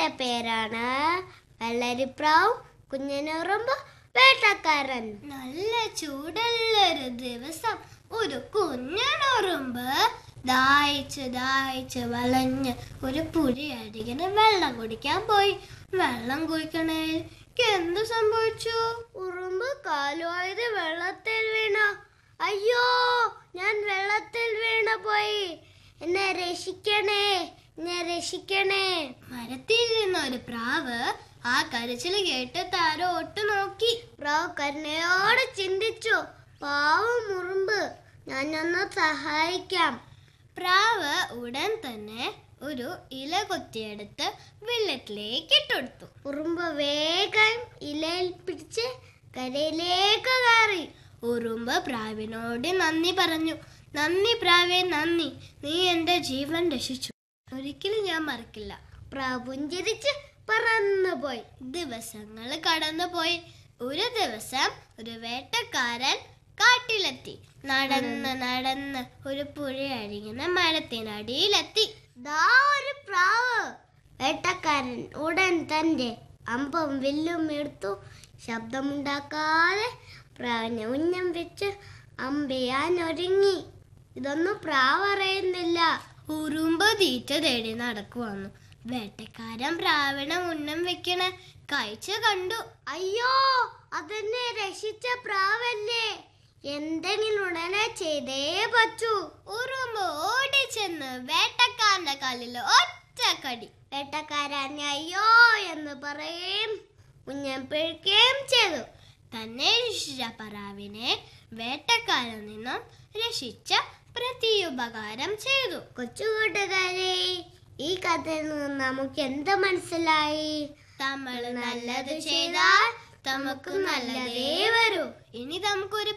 കഥയുടെ പേരാണ് വെള്ളരിപ്രാവ് കുഞ്ഞനുറുമ്പ് വേട്ടക്കാരൻ നല്ല ചൂടുള്ള ഒരു ദിവസം ഒരു കുഞ്ഞനുറുമ്പ് ദാഹിച്ച് ദാഹിച്ച് വളഞ്ഞ് ഒരു പുഴയടിക്കിന് വെള്ളം കുടിക്കാൻ പോയി വെള്ളം കുടിക്കണേ എന്ത് സംഭവിച്ചു ഉറുമ്പ് കാലുവായത് വെള്ളത്തിൽ വീണ അയ്യോ ഞാൻ വെള്ളത്തിൽ വീണ പോയി എന്നെ രക്ഷിക്കണേ എന്നെ രക്ഷിക്കണേ മരത്തിൽ നിന്ന ഒരു പ്രാവ് ആ കരച്ചിൽ കേട്ട് താരോട്ട് നോക്കി പ്രാവ് കരുണയോടെ ചിന്തിച്ചു പാവം ഉറുമ്പ് ഞാൻ ഒന്ന് സഹായിക്കാം പ്രാവ് ഉടൻ തന്നെ ഒരു ഇല കൊത്തിയെടുത്ത് വെള്ളത്തിലേക്ക് ഇട്ടുകൊടുത്തു ഉറുമ്പ് വേഗം ഇലയിൽ പിടിച്ച് കരയിലേക്ക് കയറി ഉറുമ്പ് പ്രാവിനോട് നന്ദി പറഞ്ഞു നന്ദി പ്രാവേ നന്ദി നീ എന്റെ ജീവൻ രക്ഷിച്ചു ഒരിക്കലും ഞാൻ മറക്കില്ല പ്രാവ് പുഞ്ചിരിച്ച് പറന്നുപോയി ദിവസങ്ങൾ കടന്നുപോയി ഒരു ദിവസം ഒരു വേട്ടക്കാരൻ കാട്ടിലെത്തി നടന്ന് നടന്ന് ഒരു പുഴ അഴിയുന്ന മരത്തിനടിയിലെത്തി ദാ ഒരു പ്രാവ് വേട്ടക്കാരൻ ഉടൻ തന്റെ അമ്പം വില്ലും എടുത്തു ശബ്ദമുണ്ടാക്കാതെ പ്രാവിനെ ഉന്നം വെച്ച് അമ്പയാൻ ഒരുങ്ങി ഇതൊന്നും പ്രാവ് അറിയുന്നില്ല ഉറുമ്പ് തീറ്റ തേടി നടക്കുവന്നു വേട്ടക്കാരൻ പ്രാവിനെ ഉന്നം വെക്കണ കാഴ്ച കണ്ടു അയ്യോ അതെന്നെ രക്ഷിച്ച പ്രാവല്ലേ എന്തെങ്കിലും ഉടനെ ചെയ്തേ പറ്റൂ ഉറുമ്പ് ഓടിച്ചെന്ന് വേട്ടക്കാരന്റെ കാലിൽ ഒറ്റ കടി വേട്ടക്കാരൻ അയ്യോ എന്ന് പറയും കുഞ്ഞൻ പിഴക്കുകയും ചെയ്തു തന്നെ രക്ഷിച്ച പ്രാവിനെ വേട്ടക്കാരിൽ നിന്നും രക്ഷിച്ച പ്രത്യുപകാരം ചെയ്തു കൊച്ചുകൂട്ടുകാരെ ഈ കഥയിൽ നിന്ന് നമുക്ക് എന്ത് മനസ്സിലായി നമ്മൾ നല്ലത് ചെയ്താൽ നമുക്ക് നല്ലതേ വരൂ ഇനി നമുക്കൊരു